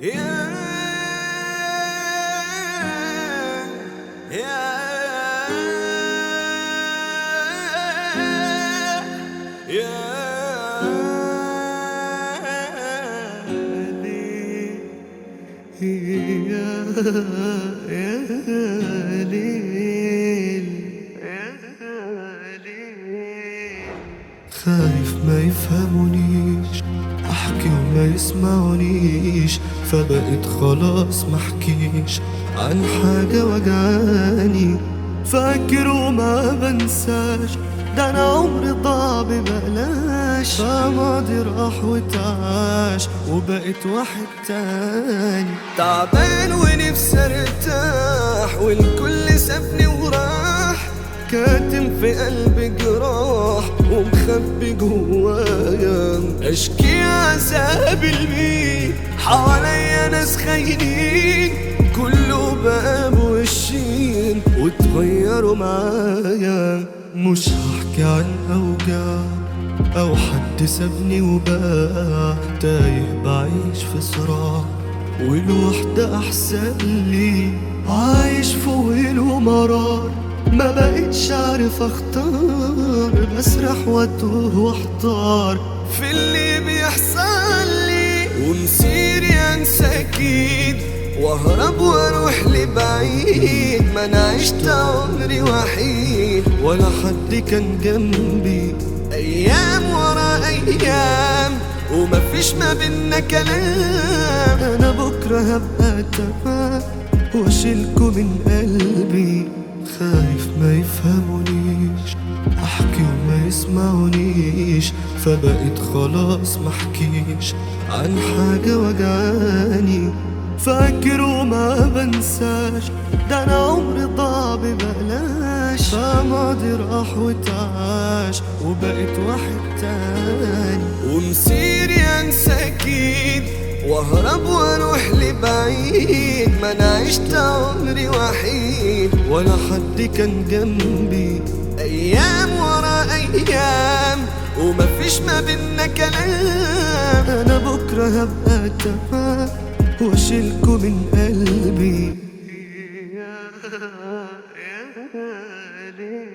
يا يا يا ليل يا يا ليل يا ليل خايف ما يفهمونيش احكي وما يسمعونيش فبقيت خلاص محكيش عن حاجة وجعاني فاكر وما بنساش ده انا عمري ضاع ببلاش فماضي راح وتعاش وبقيت واحد تاني تعبان ونفسي ارتاح والكل سابني وراح كاتم في قلبي جراح ومخبي جوايا اشكي عذاب المين حواليا ناس خاينين كله بقى بوشين واتغيروا معايا مش هحكي عن اوجاع او حد سابني وباع تايه بعيش في صراع والوحدة احسن لي عايش فوق مرار ما بقتش عارف اختار بسرح واتوه واحتار في اللي بيحصل لي ومسيري انسى اكيد واهرب واروح لبعيد ما انا عشت عمري وحيد ولا حد كان جنبي ايام ورا ايام ومفيش ما بينا كلام انا بكره هبقى تمام واشيلكوا من قلبي خايف ما يفهمونيش احكي وما يسمعونيش فبقيت خلاص محكيش عن حاجة وجعاني فاكر وما بنساش ده انا عمري ضاع ببلاش فماضي راح وتعاش وبقيت واحد تاني ومسيري انسى اكيد واهرب واروح لبعيد ما انا عشت عمري وحيد ولا حد كان جنبي ايام ورا ايام ومفيش ما بينا كلام انا بكره هبقى تمام واشيلكوا من قلبي يا يا ليل